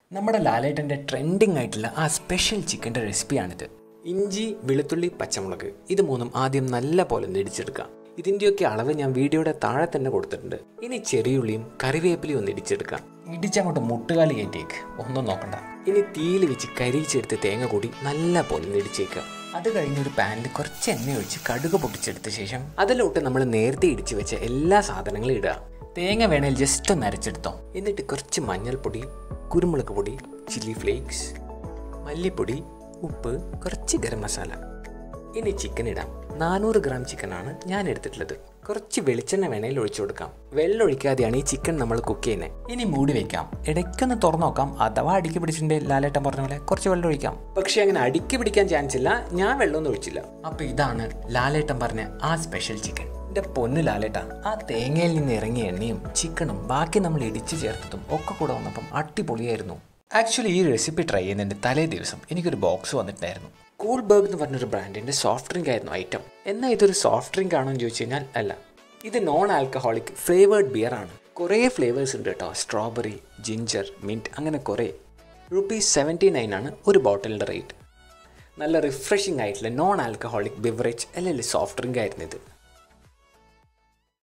നമ്മുടെ ലാലേട്ടൻ്റെ ട്രെൻഡിങ് ആയിട്ടുള്ള ആ സ്പെഷ്യൽ ചിക്കൻ്റെ റെസിപ്പിയാണിത് ഇഞ്ചി വെളുത്തുള്ളി പച്ചമുളക് ഇത് മൂന്നും ആദ്യം നല്ല പോലെ ഇടിച്ചെടുക്കാം ഇതിൻ്റെയൊക്കെ അളവ് ഞാൻ വീഡിയോയുടെ താഴെ തന്നെ കൊടുത്തിട്ടുണ്ട് ഇനി ചെറിയുള്ളിയും കറിവേപ്പിലയും ഒന്ന് ഇടിച്ചെടുക്കാം ഇടിച്ചങ്ങോട്ട് മുട്ടുകാലി കയറ്റിയേക്ക് ഒന്നും നോക്കണ്ട ഇനി തീയിൽ വെച്ച് കരിയിച്ചെടുത്ത് തേങ്ങ കൂടി നല്ല പോലെ ഒന്ന് ഇടിച്ചേക്കുക അത് കഴിഞ്ഞ് ഒരു പാനിൽ കുറച്ച് എണ്ണ ഒഴിച്ച് കടുക് പൊട്ടിച്ചെടുത്ത ശേഷം അതിലോട്ട് നമ്മൾ നേരത്തെ ഇടിച്ചു വെച്ച എല്ലാ സാധനങ്ങളും ഇടുക തേങ്ങ വേണേൽ ജസ്റ്റ് ഒന്ന് അരച്ചെടുത്തോ എന്നിട്ട് കുറച്ച് മഞ്ഞൾപ്പൊടി കുരുമുളക് പൊടി ചില്ലി ഫ്ലേക്സ് മല്ലിപ്പൊടി ഉപ്പ് കുറച്ച് ഗരം മസാല ഇനി ചിക്കൻ ഇടാം നാനൂറ് ഗ്രാം ചിക്കനാണ് ഞാൻ എടുത്തിട്ടുള്ളത് കുറച്ച് വെളിച്ചെണ്ണ വേണേൽ ഒഴിച്ചു കൊടുക്കാം വെള്ളം ഒഴിക്കാതെയാണ് ഈ ചിക്കൻ നമ്മൾ കുക്ക് ചെയ്യുന്നത് ഇനി മൂടി വെക്കാം ഇടയ്ക്കൊന്ന് തുറന്നു നോക്കാം അഥവാ അടുക്കി പിടിച്ചിട്ടുണ്ട് ലാലേട്ടൻ പറഞ്ഞ പോലെ കുറച്ച് വെള്ളം ഒഴിക്കാം പക്ഷേ അങ്ങനെ അടുക്കി പിടിക്കാൻ ചാൻസ് ഇല്ല ഞാൻ വെള്ളമൊന്നും ഒഴിച്ചില്ല അപ്പൊ ഇതാണ് ലാലേട്ടൻ പറഞ്ഞ ആ സ്പെഷ്യൽ ചിക്കൻ എൻ്റെ പൊന്ന് ലാലേട്ട ആ തേങ്ങയിൽ നിന്ന് ഇറങ്ങിയ എണ്ണയും ചിക്കനും ബാക്കി നമ്മൾ ഇടിച്ചു ചേർത്തതും ഒക്കെ കൂടെ വന്നപ്പം അടിപൊളിയായിരുന്നു ആക്ച്വലി ഈ റെസിപ്പി ട്രൈ ചെയ്യുന്നതിൻ്റെ തലേ ദിവസം എനിക്കൊരു ബോക്സ് വന്നിട്ടുണ്ടായിരുന്നു കൂൾ ബർഗ് എന്ന് പറഞ്ഞൊരു ബ്രാൻഡിൻ്റെ സോഫ്റ്റ് ഡ്രിങ്ക് ആയിരുന്നു ഐറ്റം എന്നാൽ ഇതൊരു സോഫ്റ്റ് ഡ്രിങ്ക് ആണോ എന്ന് ചോദിച്ചു കഴിഞ്ഞാൽ അല്ല ഇത് നോൺ ആൽക്കഹോളിക് ഫ്ലേവേർഡ് ബിയർ ആണ് കുറേ ഫ്ലേവേഴ്സ് ഉണ്ട് കേട്ടോ സ്ട്രോബെറി ജിഞ്ചർ മിൻറ്റ് അങ്ങനെ കുറേ റുപ്പീസ് സെവൻറ്റി നയൻ ആണ് ഒരു ബോട്ടിലിൻ്റെ റേറ്റ് നല്ല റിഫ്രഷിംഗ് ആയിട്ടുള്ള നോൺ ആൽക്കഹോളിക് ബിവറേജ് അല്ലെങ്കിൽ സോഫ്റ്റ് ഡ്രിങ്ക് ആയിരുന്നു ഇത്